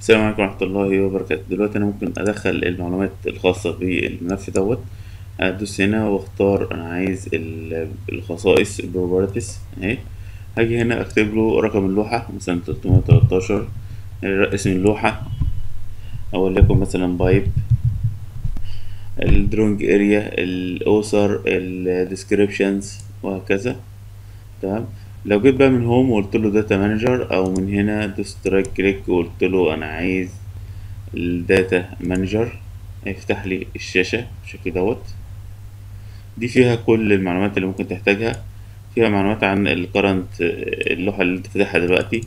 السلام عليكم ورحمة الله وبركاته دلوقتي أنا ممكن أدخل المعلومات الخاصة بالملف دوت أدوس هنا وأختار أنا عايز ال- الخصائص البروبرتيز أهي هاجي هنا أكتب له رقم اللوحة مثلا تلتمية وتلاتاشر اسم اللوحة أو وليكن مثلا بايب الدرونج اريا الأوسر الديسكريبشنز وهكذا تمام لو جيت بقى من هوم وقلت له داتا مانجر او من هنا دوست رايت كليك وقلت له انا عايز الداتا مانجر هيفتح لي الشاشة بالشكل دوت دي فيها كل المعلومات اللي ممكن تحتاجها فيها معلومات عن الكرنت اللوحة اللي انت فاتحها دلوقتي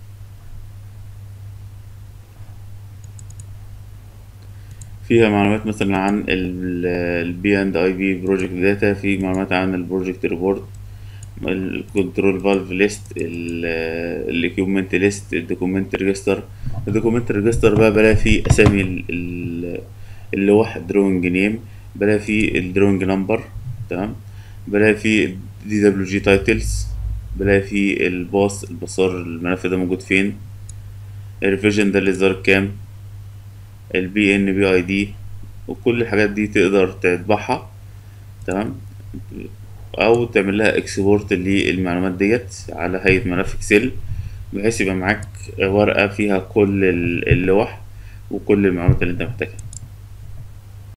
فيها معلومات مثلا عن البي اند اي بي بروجكت داتا في معلومات عن البروجكت ريبورت الكنترول فالف ليست الاكيوبمنت ليست الدوكيومنت ريجستر الدوكيومنت ريجستر بقى بلاقي فيه اسامي ال- ال- اللوح دروينج نيم بلاقي فيه الدروينج نمبر تمام بلاقي فيه دي دبليو جي تايتلز بلاقي فيه الباص البصار الملف ده موجود فين الريفيجن ده الاصدار كام البي ان بي اي دي وكل الحاجات دي تقدر تطبعها تمام او تعمل لها اكسبورت للمعلومات ديت على هيئة ملف اكسل بحيث يبقى معاك ورقة فيها كل ال- اللوح وكل المعلومات اللي انت محتاجها